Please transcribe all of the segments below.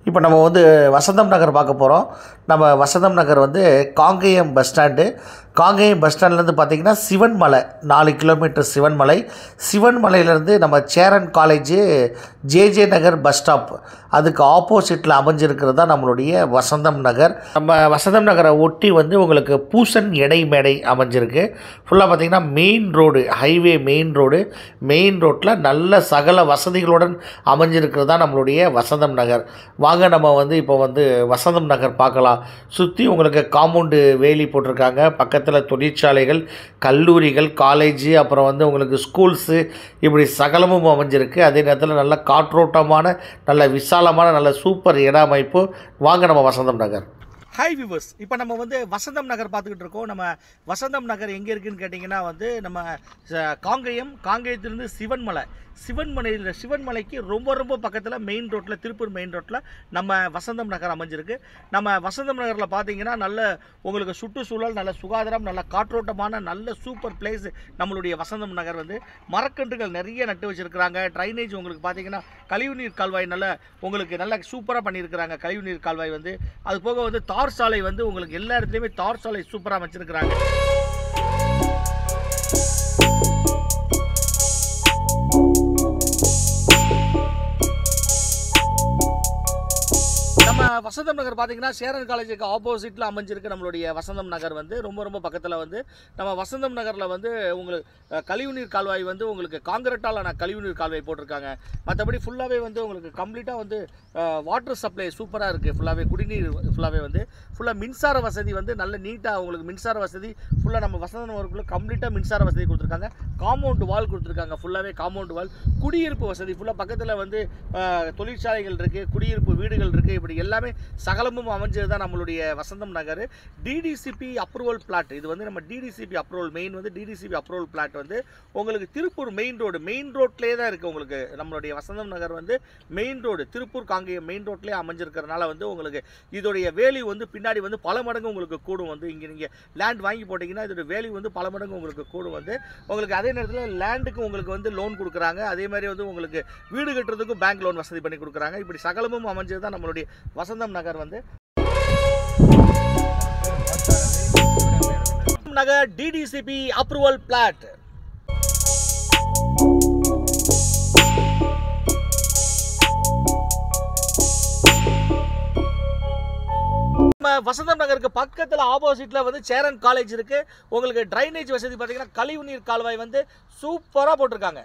இப்போ நம்ம வந்து வசந்தம் நகர் பார்க்க போகிறோம் நம்ம வசந்தம் நகர் வந்து Kangeyam bus stand Kangeyam bus ஸ்டாண்ட்லேருந்து பார்த்தீங்கன்னா சிவன்மலை நாலு கிலோமீட்டர் சிவன்மலை சிவன்மலையிலேருந்து நம்ம Cheran college JJ Nagar bus stop அதுக்கு ஆப்போசிட்டில் அமைஞ்சிருக்கிறது தான் நம்மளுடைய வசந்தம் நகர் நம்ம வசந்தம் நகரை ஒட்டி வந்து உங்களுக்கு பூசன் எடை மேடை அமைஞ்சிருக்கு ஃபுல்லாக பார்த்தீங்கன்னா main road highway main road main ரோட்டில் நல்ல சகல வசதிகளுடன் அமைஞ்சிருக்கிறது தான் நம்மளுடைய வசந்தம் நகர் வாங்க நம்ம வந்து இப்போ வந்து வசந்தம் நகர் பார்க்கலாம் சுற்றி உங்களுக்கு காம்பவுண்டு வேலி போட்டிருக்காங்க பக்கத்தில் தொழிற்சாலைகள் கல்லூரிகள் காலேஜு அப்புறம் வந்து உங்களுக்கு ஸ்கூல்ஸு இப்படி சகலமும் அமைஞ்சிருக்கு அதே நேரத்தில் நல்ல காற்றோட்டமான நல்ல விசாலமான நல்ல சூப்பர் இட அமைப்பு வாங்க நம்ம வசந்தம் நகர் ஹாய் விவர்ஸ் இப்போ நம்ம வந்து வசந்தம் நகர் பார்த்துக்கிட்டு இருக்கோம் நம்ம வசந்தம் நகர் எங்கே இருக்குன்னு கேட்டிங்கன்னா வந்து நம்ம ச- காங்கேயம் காங்கேயத்திலிருந்து சிவன்மலை சிவன்மலையில் சிவன்மலைக்கு ரொம்ப ரொம்ப பக்கத்தில் மெயின் ரோட்டில் திருப்பூர் மெயின் ரோட்டில் நம்ம வசந்தம் நகர் அமைஞ்சிருக்கு நம்ம வசந்தம் நகரில் பார்த்தீங்கன்னா நல்ல உங்களுக்கு சுற்றுச்சூழல் நல்ல சுகாதாரம் நல்ல காற்றோட்டமான நல்ல சூப்பர் பிளேஸ் நம்மளுடைய வசந்தம் நகர் வந்து மரக்கன்றுகள் நிறைய நட்டு வச்சுருக்கிறாங்க ட்ரைனேஜ் உங்களுக்கு பார்த்தீங்கன்னா கழிவுநீர் கால்வாய் நல்ல உங்களுக்கு நல்ல சூப்பராக பண்ணியிருக்கிறாங்க கழிவுநீர் கால்வாய் வந்து அது போக வந்து தார் சாலை வந்து உங்களுக்கு எல்லா இடத்துலையுமே தார் சாலை சூப்பராக வச்சிருக்கிறாங்க நம்ம வசந்தம் நகர் பார்த்தீங்கன்னா சேரன் காலேஜுக்கு ஆப்போசிட்டில் அமைஞ்சிருக்கு நம்மளுடைய வசந்தம் நகர் வந்து ரொம்ப ரொம்ப பக்கத்தில் வந்து நம்ம வசந்தம் நகரில் வந்து உங்களுக்கு அஹ், கழிவுநீர் கால்வாய் வந்து உங்களுக்கு காங்கிரட்டாலான கழிவுநீர் கால்வாய் போட்டிருக்காங்க மற்றபடி ஃபுல்லாகவே வந்து உங்களுக்கு கம்ப்ளீட்டாக வந்து வாட்டர் சப்ளை சூப்பராக இருக்குது ஃபுல்லாகவே குடிநீர் ஃபுல்லாகவே வந்து ஃபுல்லாக மின்சார வசதி வந்து நல்ல நீட்டாக உங்களுக்கு மின்சார வசதி ஃபுல்லாக நம்ம வசந்தம் நகருக்குள்ள கம்ப்ளீட்டாக மின்சார வசதி கொடுத்துருக்காங்க காம்பவுண்ட் வால் கொடுத்துருக்காங்க ஃபுல்லாகவே காம்பவுண்ட் வால் குடியிருப்பு வசதி ஃபுல்லாக பக்கத்தில் வந்து அஹ், தொழிற்சாலைகள் இருக்குது குடியிருப்பு வீடுகள் இருக்குது இப்படி எல்லாமே சகலமும் அமைஞ்சது தான் நம்மளுடைய Vasantham Nagar DTCP approval plot இது வந்து நம்ம டிடிசிபி அப்ரூவல் மெயின் வந்து டிடிசிபி அப்ரூவல் பிளாட் வந்து உங்களுக்கு திருப்பூர் மெயின் ரோடு மெயின் ரோட்லேயே தான் இருக்குது உங்களுக்கு நம்மளுடைய வசந்தம் நகர் வந்து main road Tiruppur Kangeyam main ரோட்லேயே அமைஞ்சிருக்கிறதுனால வந்து உங்களுக்கு இதோடைய வேல்யூ வந்து பின்னாடி வந்து பல மடங்கு உங்களுக்கு கூடும் வந்து இங்கே நீங்கள் லேண்ட் வாங்கி போட்டிங்கன்னா இதோட வேல்யூ வந்து பல மடங்கு உங்களுக்கு கூடும் வந்து உங்களுக்கு அதே நேரத்தில் லேண்டுக்கு உங்களுக்கு வந்து லோன் கொடுக்குறாங்க அதே மாதிரி வந்து உங்களுக்கு வீடு கட்டுறதுக்கும் பேங்க் லோன் வசதி பண்ணி கொடுக்குறாங்க இப்படி சகலமும் அமைஞ்சது தான் நம்மளுடைய வசந்தம் நகர் வந்து நகர் டிடிசிபி அப்ரூவல் பிளாட் நம்ம வசந்தம் நகருக்கு பக்கத்தில் ஆப்போசிட்டில் வந்து சேரன் காலேஜ் இருக்கு உங்களுக்கு ட்ரைனேஜ் வசதி பார்த்தீங்கன்னா கழிவு நீர் கால்வாய் வந்து சூப்பராக போட்டிருக்காங்க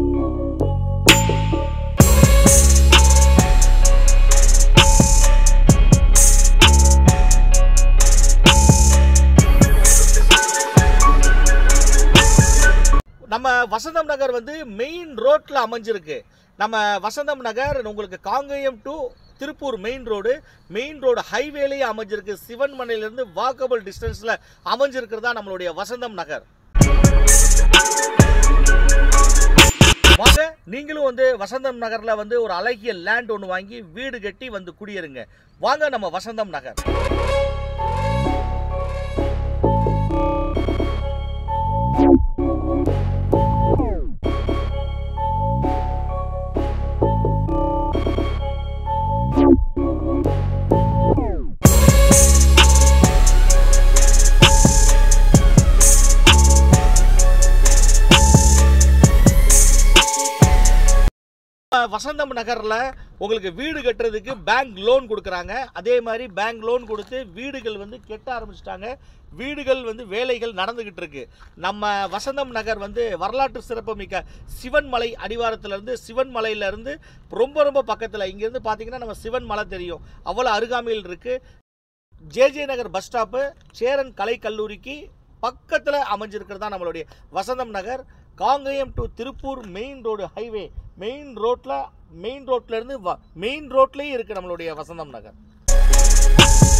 நம்ம வசந்தம் நகர் வந்து மெயின் ரோட்ல அமைஞ்சிருக்கு நம்ம வசந்தம் நகர் உங்களுக்கு Kangeyam to Tiruppur main road main road ஹைவேலேயே அமைஞ்சிருக்கு சிவன்மனையிலிருந்து வாக்கபிள் டிஸ்டன்ஸில் அமைஞ்சிருக்கிறது தான் நம்மளுடைய வசந்தம் நகர் வாங்க நீங்களும் வந்து வசந்தம் நகரில் வந்து ஒரு அழகிய லேண்ட் ஒன்று வாங்கி வீடு கட்டி வந்து குடியேறுங்க வாங்க நம்ம வசந்தம் நகர் வசந்தம் நகரில் உங்களுக்கு வீடு கட்டுறதுக்கு பேங்க் லோன் கொடுக்குறாங்க அதே மாதிரி பேங்க் லோன் கொடுத்து வீடுகள் வந்து கெட்ட ஆரம்பிச்சிட்டாங்க வீடுகள் வந்து வேலைகள் நடந்துக்கிட்டு இருக்கு நம்ம வசந்தம் நகர் வந்து வரலாற்று சிறப்புமிக்க சிவன்மலை அடிவாரத்திலிருந்து சிவன்மலையிலேருந்து ரொம்ப ரொம்ப பக்கத்தில் இங்கேருந்து பார்த்தீங்கன்னா நம்ம சிவன்மலை தெரியும் அவ்வளோ அருகாமையில் இருக்குது ஜேஜே நகர் பஸ் ஸ்டாப்பு சேரன் கலை கல்லூரிக்கு பக்கத்தில் அமைஞ்சிருக்கிறது தான் நம்மளுடைய Vasantham Nagar Kangeyam to Tiruppur main road highway main ரோட்டில் மெயின் ரோட்லேருந்து மெயின் ரோட்லேயே இருக்குது நம்மளுடைய வசந்தம் நகர்